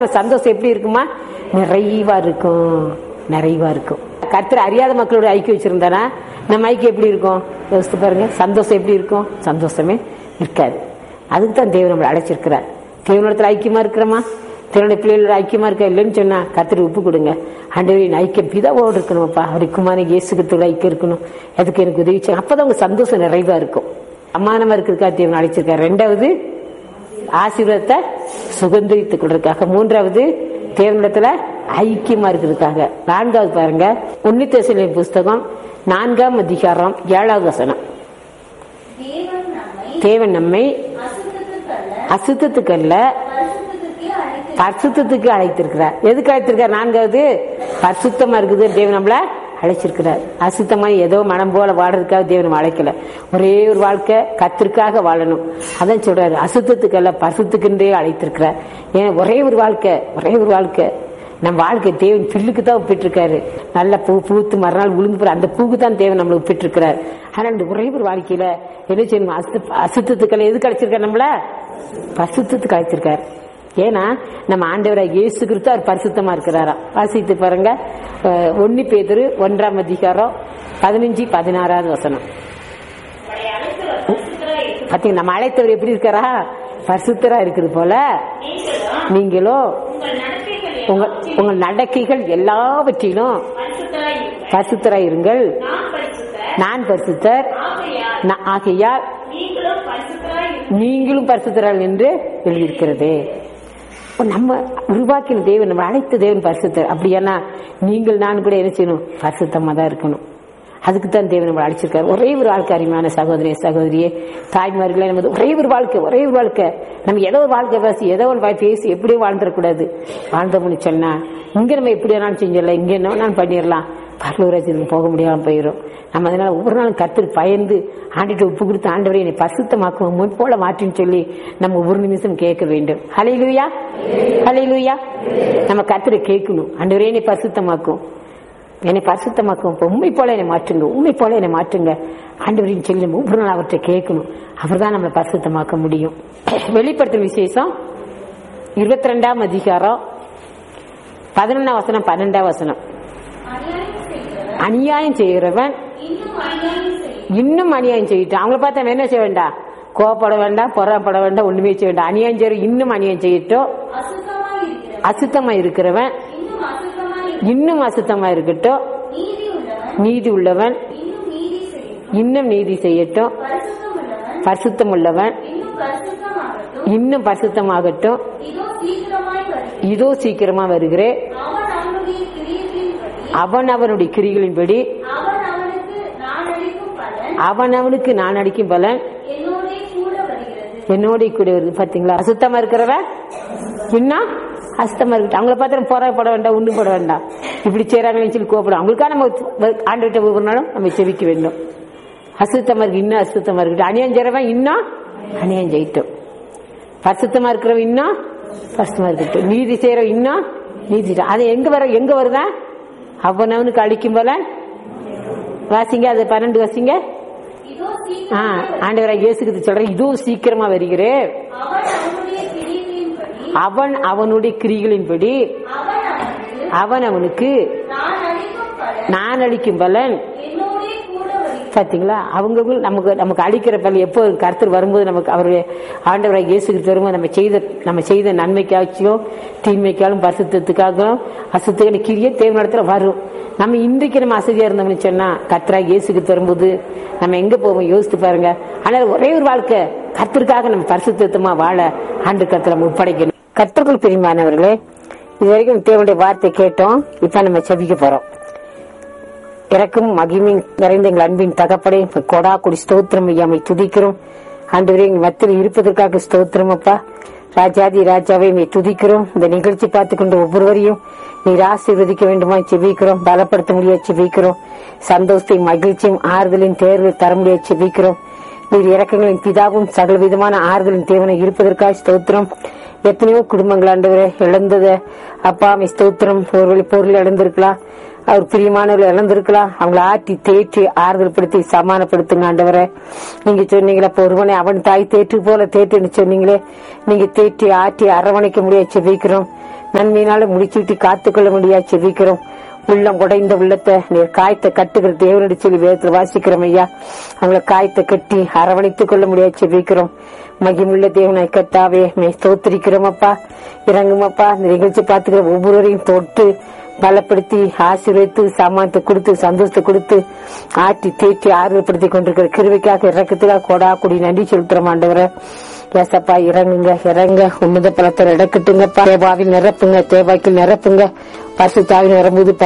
சந்தோஷம் எப்படி இருக்குமா நிறைவா இருக்கும் நிறைவா இருக்கும் கர்த்தர் அறியாத மக்களோட ஐக்கியம் வச்சிருந்தானா நம்ம ஐக்கியம் எப்படி இருக்கும் யோசித்து பாருங்க சந்தோஷம் எப்படி இருக்கும் சந்தோஷமே இருக்காது அதுக்கு தான் தேவன் நம்மளை அழைச்சிருக்கிறார் தேவனிடத்துல ஐக்கியமா இருக்கிறோமா தேவனுடைய பிள்ளைகளோட ஐக்கியமா இருக்க இல்லைன்னு சொன்னா கர்த்தர் உப்பு கொடுங்க ஆண்டவரின் ஐக்கியம் பிதாவோடு இருக்கணும்ப்பா அவருக்குமான இயேசுகத்தோட ஐக்கியம் இருக்கணும் அதுக்கு எனக்கு உதவி செய்யணும் அப்பதான் உங்க சந்தோஷம் நிறைவா இருக்கும் அம்மானமா இருக்கிறதுக்காக தேவன் அழைச்சிருக்காரு ரெண்டாவது ஆசீர்வாதத்தை சுகந்தரித்துக் கொள்றதுக்காக மூன்றாவது தேவனிடத்துல ஐக்கியமா இருக்கிறதுக்காக நான்காவது பாருங்க உன்னித்தேசலின் புஸ்தகம் நான்காம் அதிகாரம் ஏழாவது வசனம் தேவன் நம்மை தேவன் நம்மை அசுத்தத்துக்கல்ல அசுத்தத்துக்கு அல்ல பரிசுத்தத்துக்கே அழைத்து பரிசுத்தத்துக்கு அழைத்திருக்கிறார் எதுக்கு அழைத்திருக்கார் நான்காவது பரிசுத்தமா இருக்குது தேவன் நம்மள அழைச்சிருக்கிறார் அசுத்தமா ஏதோ மனம் போல வாடுறதுக்காக தேவன் நம்ம அழைக்கல ஒரே ஒரு வாழ்க்கை கத்திற்காக வாழணும் அதான் சொல்றாரு அசுத்தத்துக்கு அல்ல பரிசுத்துக்குன்றே அழைத்திருக்கிறார் ஏன் ஒரே ஒரு வாழ்க்கை ஒரே ஒரு வாழ்க்கை நம்ம வாழ்க்கை தேவன் பில்லுக்கு தான் ஒப்பிட்டிருக்காரு நல்ல பூ பூத்து மறுநாள் விழுந்து போற அந்த பூக்கு தான் தேவன் நம்மளை ஒப்பிட்டிருக்கிறார் ஆனா இந்த ஒரே ஒரு வாழ்க்கையில என்ன செய்யணும் அசு அசுத்தத்துக்கள் எது கிடைச்சிருக்காரு நம்மள பசுத்தத்துக்கு அழைச்சிருக்காரு ஏன்னா நம்ம ஆண்டவராக இயேசு கிறிஸ்து அவர் பரிசுத்தமா இருக்கிறாராம் வாசித்து பாருங்க அஹ், ஒண்ணு பேதுரு ஒன்றாம் அதிகாரம் பதினஞ்சு பதினாறாவது வசனம் பாத்தீங்க நம்ம அழைத்தவர் எப்படி இருக்காரா பரிசுத்தரா இருக்குது போல நீங்களும் உங்க உங்கள் நடக்கைகள் எல்லாவற்றிலும் பரிசுத்தரா இருங்கள் நான் பரிசுத்தர் நா- ஆகையால் நீங்களும் பரிசுத்தரால் என்று எழுதியிருக்கிறதே அப்ப நம்ம உருவாக்கின தேவன் நம்ம அழைத்த தேவன் பரிசுத்தர் அப்படியானா நீங்கள் நான் கூட என்ன செய்யணும் பரிசுத்தமா தான் இருக்கணும் அதுக்கு தான் தேவன் நம்மளை அழைச்சிருக்காரு ஒரே ஒரு வாழ்க்கை அருமையான சகோதரியே சகோதரியே தாய்மார்களே நமது ஒரே ஒரு வாழ்க்கை ஒரே ஒரு வாழ்க்கை நம்ம ஏதோ ஒரு வாழ்க்கை பேசி ஏதோ ஒரு வாய் பேசி எப்படியும் வாழ்ந்துடக்கூடாது வாழ்ந்தோம்னு சொன்னா இங்க நம்ம எப்படி வேணாலும் செஞ்சிடலாம் இங்க என்ன வேணாலும் பண்ணிடலாம் பரலூராஜனுக்கு போக முடியாம போயிடும் நம்ம அதனால ஒவ்வொரு நாளும் கத்து பயந்து ஆண்டிட்டு உப்பு கொடுத்து ஆண்டவரை என்னை பரிசுத்தமாக்கும் முன் போல மாற்றின்னு சொல்லி நம்ம ஒரு நிமிஷம் கேட்க வேண்டும் ஹலையிலுயா ஹலையிலுயா நம்ம கத்துரை கேட்கணும் ஆண்டவரே என்னை பரிசுத்தமாக்கும் என்னை பரிசுத்தமாக்கும் இப்ப உண்மை போல என்னை மாற்றுங்க உண்மை போல என்னை மாற்றுங்க ஆண்டவரின் சொல்லி நம்ம ஒவ்வொரு நாள் அவர்கிட்ட கேட்கணும் அவர் தான் நம்மளை பரிசுத்தமாக்க முடியும் வெளிப்படுத்தும் விசேஷம் இருபத்தி ரெண்டாம் அதிகாரம் பதினொன்னாம் வசனம் பன்னெண்டாம் வசனம் அநியாயம் செய்கிறவர் அநியாயம் செய்கிறவன் இன்னும் அநியாயம் இன்னும் அநியாயம் செய்யும் செய்யிட்டு அவங்கள பார்த்தா நம்ம என்ன செய்ய வேண்டாம் கோவப்பட வேண்டாம் பொறாப்பட வேண்டாம் ஒண்ணுமே செய்ய வேண்டாம் அநியாயம் செய்ய இன்னும் அநியாயம் செய்யட்டும் அசுத்தமாய் இருக்கிறவர் அசுத்தமா இருக்கிறவன் இன்னும் அசுத்தமாய் இருக்கிற இன்னும் அசுத்தமா இருக்கட்டும் நீதி உள்ளவன் நீதி உள்ளவன் இன்னும் நீதி செய்யும் இன்னும் நீதி செய்யட்டும் பரிசுத்தம் உள்ளவன் பரிசுத்தம் உள்ளவன் இன்னும் பரிசுத்தமாகட்டும் இன்னும் பரிசுத்தமாகட்டும் இதோ சீக்கிரமாய் வருகிறேன் இதோ சீக்கிரமா வருகிறேன் அவன் அவனுடைய கிரியத்தின்படி அவன் அவனுடைய கிரிகளின்படி அவன் அவனுக்கு நான் அளிக்கும் பலன் அவன் அவனுக்கு நான் அடிக்கும் பலன் என்னோடே கூட வருகிறது என்னோட கூட வருது பாத்தீங்களா அசுத்தமா இருக்கிறவன் இன்னும் அசுத்தமா இருக்கு அவங்கள பார்த்து போராடப்பட வேண்டாம் ஒண்ணும் போட வேண்டாம் இப்படி செய்யறாங்கன்னு சொல்லி கோப்படும் அவங்களுக்காக நம்ம ஆண்டுகிட்ட ஒவ்வொரு நாளும் நம்ம செவிக்க வேண்டும் அசுத்தமா இருக்கு இன்னும் அசுத்தமா இருக்கு அநியாயம் செய்யறவன் இன்னும் அநியாயம் செய்யட்டும் பரிசுத்தமா இருக்கிறவன் இன்னும் பரிசுத்தமா இருக்கட்டும் நீதி செய்யறவன் இன்னும் நீதி செய்யட்டும். அது எங்க வர எங்க வருதா அவன் அவனுக்கு அழிக்கும் போல வாசிங்க அது பன்னெண்டு வாசிங்க இதோ ஆ, சீக்கிரமாய் வருகிறேன். ஆண்டவராக இயேசுக்கு சொல்றேன் இதோ சீக்கிரமா வருகிறேன் அவன் அவனுடைய கிரியத்தின்படி அவன் அவனுடைய கிரிகளின்படி அவன் அவனுக்கு அவன் அவனுக்கு நான் அளிக்கும் பலன் நான் அளிக்கும் பலன் என்னோடே கூட வருகிறது பாத்தீங்களா அவங்க நமக்கு நமக்கு அளிக்கிற பலன் எப்போ கருத்து வரும்போது நமக்கு அவருடைய ஆண்டவராக இயேசுக்கு வரும்போது நம்ம செய்த நம்ம செய்த நன்மைக்காச்சும் தீமைக்காலும் பரிசுத்தத்துக்காகவும் அசுத்தமான கிரியை தேவனிடத்துல வரும் நம்ம இன்றைக்கு நம்ம அசதியா இருந்தோம்னு சொன்னா கர்த்தராக இயேசுக்கு வரும்போது நம்ம எங்க போவோம் யோசித்து பாருங்க ஆனால் ஒரே ஒரு வாழ்க்கை கர்த்தருக்காக நம்ம பரிசுத்தமா வாழ ஆண்டு கருத்துல நம்ம ஒப்படைக்கணும் கர்த்தர்கள் பிரிமானவர்களே இது வரைக்கும் தேவனுடைய வார்த்தை கேட்டோம் இப்ப நம்ம செபிக்க போறோம் இறக்கும் மகிமின் நிறைந்த எங்கள் அன்பின் தகப்படை கொடா கொடி ஸ்தோத்திரம் ஐயாமை துதிக்கிறோம் ஆண்டவரே எங்கள் மத்தியில் இருப்பதற்காக ஸ்தோத்திரம் அப்பா ராஜாதி ராஜாவை மே துதிக்கிறோம் இந்த நிகழ்ச்சி பார்த்து கொண்டு ஒவ்வொருவரையும் நீர் ஆசீர்வதிக்க வேண்டுமா செபிக்கிறோம் பலப்படுத்த முடியாது செபிக்கிறோம் சந்தோஷத்தையும் மகிழ்ச்சியும் ஆறுதலின் தேர்வு தர முடியாது செபிக்கிறோம் நீர் இறக்கங்களின் பிதாவும் சகல விதமான ஆறுதலின் தேவனை இருப்பதற்காக ஸ்தோத்திரம் எத்தனையோ குடும்பங்கள் ஆண்டவரே இழந்தத அப்பா அம்மை ஸ்தோத்திரம் ஒரு பொருள் இழந்திருக்கலாம் அவர் பிரியமானவர்கள் இழந்திருக்கலாம் அவங்களை ஆட்டி தேற்றி ஆறுதல் படுத்தி சமானப்படுத்துங்க ஆண்டவரே நீங்க சொன்னீங்களே அப்ப ஒருவனை அவன் தாய் தேற்று போல தேற்றுன்னு சொன்னீங்களே நீங்க தேற்றி ஆட்டி அரவணைக்க முடியாது செபிக்கிறோம் நன்மையினால முடிச்சுட்டு காத்துக்கொள்ள முடியாது செபிக்கிறோம் உள்ளம் குடைந்த உள்ளத்தை நீர் காயத்தை கட்டுகிற தேவனுடைய சொல்லி வேதத்தில் வாசிக்கிறோம் ஐயா அவங்கள காயத்தை கட்டி அரவணைத்துக் கொள்ள முடியாது செபிக்கிறோம் மகிமுள்ள தேவனை கத்தாவே மே ஸ்தோத்திரிக்கிறோம் அப்பா இறங்குமப்பா இந்த நிகழ்ச்சி பார்த்துக்கிற ஒவ்வொருவரையும் தொட்டு பலப்படுத்தி ஆசீர்வதித்து சாமானத்தை கொடுத்து சந்தோஷத்தை கொடுத்து ஆட்டி தேற்றி ஆர்வப்படுத்தி கொண்டிருக்கிற கிருவிக்காக இறக்கத்துக்காக கொடா கொடி நன்றி செலுத்துறோம் ஆண்டவரை ஏசப்பா இறங்குங்க இறங்க உன்னத பலத்தை இடக்கட்டுங்கப்பா தேவாவில் நிரப்புங்க தேவாக்கில் நிரப்புங்க பசு தாவி நிரம்புது